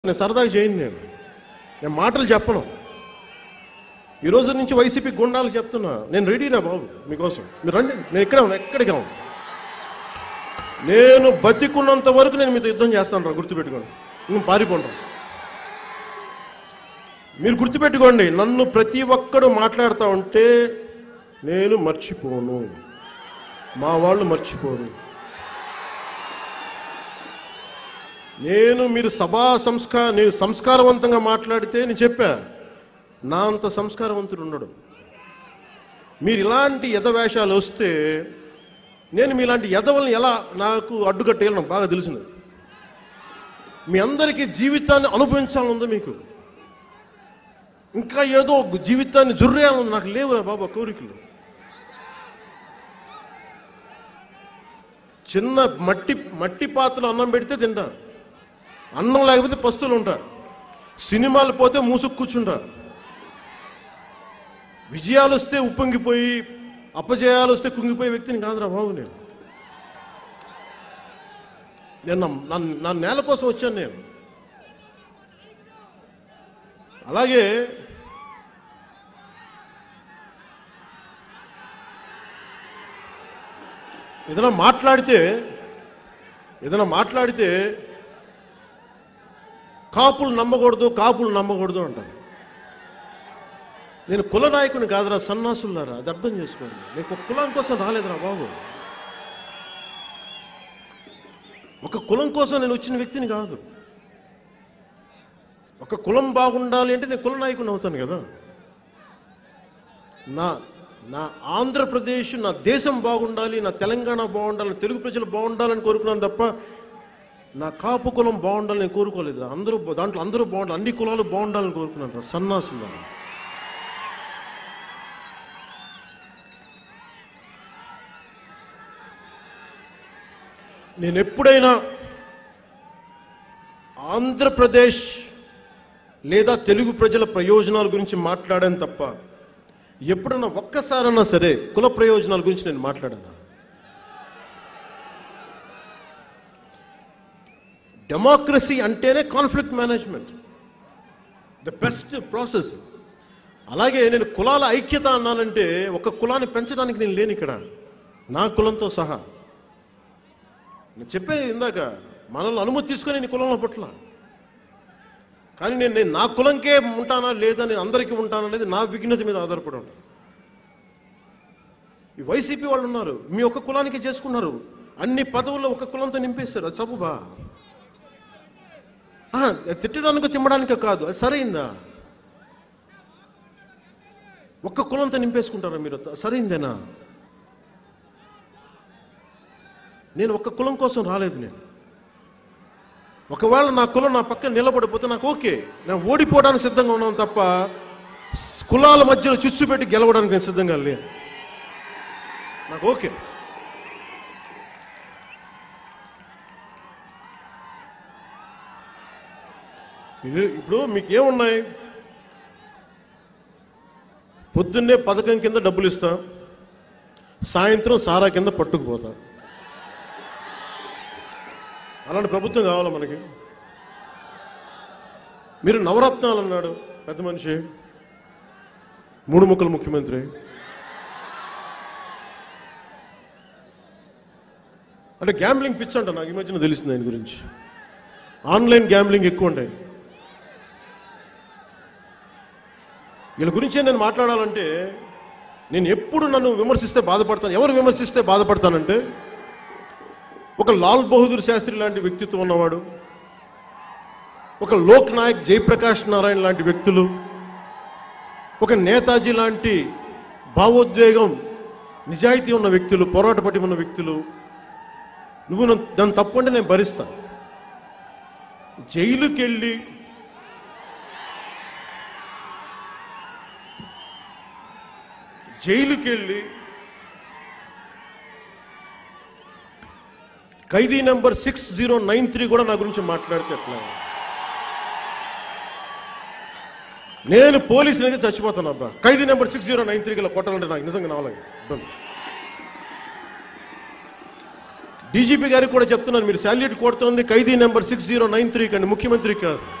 నేను సరదాగా చేయను నేను నేను మాటలు చెప్పను ఈ రోజు నుంచి వైసీపీ గుండాలు చెప్తున్నా నేను రెడీనా బాబు మీకోసం మీరు రండి నేను ఇక్కడే ఉన్నా ఎక్కడికి ఉన్నా నేను బతికున్నంత వరకు నేను మీతో యుద్ధం చేస్తాను రా గుర్తుపెట్టుకోండి నేను పారిపోండి మీరు గుర్తుపెట్టుకోండి నన్ను ప్రతి ఒక్కడు మాట్లాడుతూ ఉంటే నేను మర్చిపోను మా వాళ్ళు మర్చిపోరు నేను మీరు సభా సంస్కార నేను సంస్కారవంతంగా మాట్లాడితే నేను చెప్పా నా అంత సంస్కారవంతుడు ఉండడు మీరు ఇలాంటి యథవేషాలు వస్తే నేను మీలాంటి యదవల్ని ఎలా నాకు అడ్డుకట్టేయాలి నాకు బాగా తెలిసింది మీ అందరికీ జీవితాన్ని అనుభవించాలని ఉందా మీకు ఇంకా ఏదో ఒక జీవితాన్ని జుర్రేయాలని నాకు లేవురా బాబా కోరికలు చిన్న మట్టి మట్టి పాత్రలో అన్నం పెడితే తింటా అన్నం లేకపోతే పస్తులు ఉంటా సినిమాలు పోతే మూసుకు కూర్చుంటా విజయాలు వస్తే ఉప్పొంగిపోయి అపజయాలు వస్తే కుంగిపోయే వ్యక్తిని కాదురా బాబు నేను నేను నా- నా నా నేల కోసం వచ్చాను నేను అలాగే ఏదైనా మాట్లాడితే ఏదైనా మాట్లాడితే కాపులు నమ్మకూడదు కాపులు నమ్మకూడదు అంటారు నేను కుల నాయకుని కాదురా సన్నాసులారా అది అర్థం చేసుకోండి నేను ఒక కులం కోసం రాలేదురా బాబు ఒక కులం కోసం నేను వచ్చిన వ్యక్తిని కాదు ఒక కులం బాగుండాలి అంటే నేను కుల నాయకుని అవుతాను కదా నా నా ఆంధ్రప్రదేశ్ నా దేశం బాగుండాలి నా తెలంగాణ బాగుండాలి తెలుగు ప్రజలు బాగుండాలని కోరుకున్నాను తప్ప నా కాపు కులం బాగుండాలని నేను కోరుకోలేదు అందరూ బా- దాంట్లో అందరూ బాగుండాలి అన్ని కులాలు బాగుండాలని కోరుకున్నాను రా సన్నాసులు నేను ఎప్పుడైనా ఆంధ్రప్రదేశ్ లేదా తెలుగు ప్రజల ప్రయోజనాల గురించి మాట్లాడాను తప్ప ఎప్పుడన్నా ఒక్కసారన్నా సరే కుల ప్రయోజనాల గురించి నేను మాట్లాడాను డెమోక్రసీ అంటేనే conflict management the best process అలాగే నేను కులాల ఐక్యత అన్నానంటే ఒక కులాన్ని పెంచడానికి నేను లేను ఇక్కడ నా కులంతో సహా నేను చెప్పాను ఇందాక మనల్ని అనుమతి తీసుకొని నేను ఈ కులంలో పట్ల కానీ నేను నేను నా కులంకే ఉంటానా లేదా నేను అందరికీ ఉంటానా అనేది నా విఘ్నత మీద ఆధారపడి ఉంటుంది ఈ వైసీపీ వాళ్ళు ఉన్నారు మీ ఒక్క కులానికి చేసుకున్నారు అన్ని పదవుల్లో ఒక కులంతో నింపేశారు అది సబుబా ఆ, తిట్టడానికో తిమ్మడానికో కాదు అది సరైందా ఒక్క కులంతో నింపేసుకుంటారా మీరు సరైందేనా నేను ఒక్క కులం కోసం రాలేదు నేను ఒకవేళ నా కులం నా పక్కన నిలబడిపోతే నాకు ఓకే నేను ఓడిపోవడానికి సిద్ధంగా ఉన్నాను తప్ప స్- కులాల మధ్యలో చిచ్చు పెట్టి గెలవడానికి నేను సిద్ధంగా లేను నాకు ఓకే ఇది- ఇప్పుడు మీకు ఏమున్నాయి పొద్దున్నే పథకం కింద డబ్బులు ఇస్తా సాయంత్రం సారా కింద పట్టుకుపోతా అలాంటి ప్రభుత్వం కావాలా మనకి మీరు నవరత్నాలు అన్నాడు పెద్ద మనిషి మూడు ముక్కల ముఖ్యమంత్రి అంటే గ్యాంబ్లింగ్ పిచ్ అంట నాకు ఈ మధ్యన తెలిసింది ఆయన గురించి ఆన్లైన్ గ్యాంబ్లింగ్ ఎక్కువ ఉంటాయి వీళ్ళ గురించే నేను మాట్లాడాలంటే నేను ఎప్పుడు నన్ను విమర్శిస్తే బాధపడతాను ఎవరు విమర్శిస్తే బాధపడతానంటే ఒక లాల్ బహదూర్ శాస్త్రి లాంటి వ్యక్తిత్వం ఉన్నవాడు ఒక లోక్ నాయక్ జయప్రకాష్ నారాయణ లాంటి వ్యక్తులు ఒక నేతాజీ లాంటి భావోద్వేగం నిజాయితీ ఉన్న వ్యక్తులు పోరాట పట్టి ఉన్న వ్యక్తులు నువ్వు నన్ను- దాన్ని తప్పు అంటే నేను భరిస్తా జైలుకి వెళ్ళి జైలుకి వెళ్ళి ఖైదీ number six zero nine three కూడా నా గురించి మాట్లాడితే ఎట్లా నేను పోలీసుని అయితే చచ్చిపోతాను అబ్బా ఖైదీ number six zero nine three గల కొట్టాలంటే నాకు నిజంగా నాలుగు ఇబ్బంది డీజీపీ గారికి కూడా చెప్తున్నాను మీరు శాల్యూట్ కొడుతుంది ఖైదీ number six zero nine three కండి ముఖ్యమంత్రి కాదు